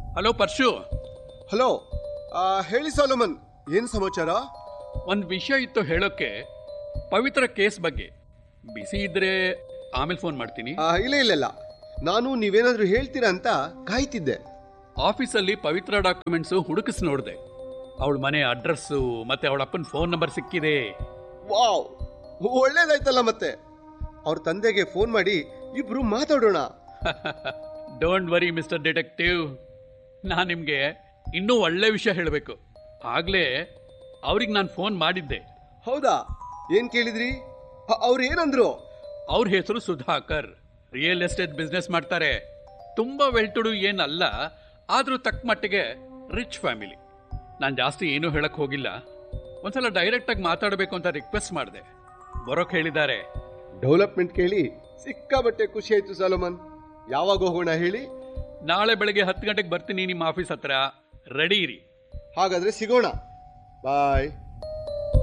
hello Parshu hello ಆ, ಹೇಳಿ Solomon ಏನ್ ಸಮಾಚಾರ ಒಂದು ವಿಷಯ ಇತ್ತು ಹೇಳೋಕ್ಕೆ ಪವಿತ್ರ ಕೇಸ್ ಬಗ್ಗೆ ಬಿಸಿ ಇದ್ರೆ ಆಮೇಲೆ ಫೋನ್ ಮಾಡ್ತೀನಿ ಆ, ಇಲ್ಲ ಇಲ್ಲ ಇಲ್ಲ ನಾನು ನೀವೇನಾದ್ರೂ ಹೇಳ್ತೀರಾ ಅಂತ ಕಾಯ್ತಿದ್ದೆ ಆಫೀಸಲ್ಲಿ ಪವಿತ್ರ ಡಾಕ್ಯುಮೆಂಟ್ಸು ಹುಡುಕಿಸಿ ನೋಡಿದೆ ಅವಳ ಮನೆ ಅಡ್ರೆಸ್ಸು ಮತ್ತೆ ಅವಳ ಅಪ್ಪನ ಫೋನ್ ನಂಬರ್ ಸಿಕ್ಕಿದೆ ವಾವ್ ಒಳ್ಳೇದಾಯ್ತಲ್ಲ ಮತ್ತೆ ಅವ್ರ ತಂದೆಗೆ ಫೋನ್ ಮಾಡಿ ಇಬ್ರು ಮಾತಾಡೋಣ ಡೋಂಟ್ ವರಿ ಮಿಸ್ಟರ್ ಡಿಟೆಕ್ಟಿವ್ ನಾನು ನಿಮಗೆ ಇನ್ನೂ ಒಳ್ಳೆ ವಿಷಯ ಹೇಳಬೇಕು ಆಗಲೇ ಅವ್ರಿಗೆ ನಾನು ಫೋನ್ ಮಾಡಿದ್ದೆ ಹೌದಾ ಏನ್ ಕೇಳಿದ್ರಿ ಅವ್ರು ಏನಂದ್ರು ಅವ್ರ ಹೆಸರು ಸುಧಾಕರ್ ರಿಯಲ್ ಎಸ್ಟೇಟ್ ಬಿಸ್ನೆಸ್ ಮಾಡ್ತಾರೆ ತುಂಬ ವೆಲ್ ಟು ಡೂ ಏನಲ್ಲ ಆದರೂ ತಕ್ಕ ಮಟ್ಟಿಗೆ ರಿಚ್ ಫ್ಯಾಮಿಲಿ ನಾನು ಜಾಸ್ತಿ ಏನೂ ಹೇಳಕ್ ಹೋಗಿಲ್ಲ ಒಂದ್ಸಲ ಡೈರೆಕ್ಟಾಗಿ ಮಾತಾಡಬೇಕು ಅಂತ ರಿಕ್ವೆಸ್ಟ್ ಮಾಡಿದೆ ಬರೋಕ್ ಹೇಳಿದ್ದಾರೆ ಡೆವಲಪ್ಮೆಂಟ್ ಕೇಳಿ ಸಿಕ್ಕಾಬಟ್ಟೆ ಖುಷಿ ಆಯ್ತು ಸಾಲಮನ್ ಯಾವಾಗ ಹೋಗೋಣ ಹೇಳಿ ನಾಳೆ ಬೆಳಗ್ಗೆ ಹತ್ತು ಗಂಟೆಗೆ ಬರ್ತೀನಿ ನಿಮ್ಮ ಆಫೀಸ್ ಹತ್ರ ರೆಡಿ ಇರಿ ಹಾಗಾದ್ರೆ ಸಿಗೋಣ ಬಾಯ್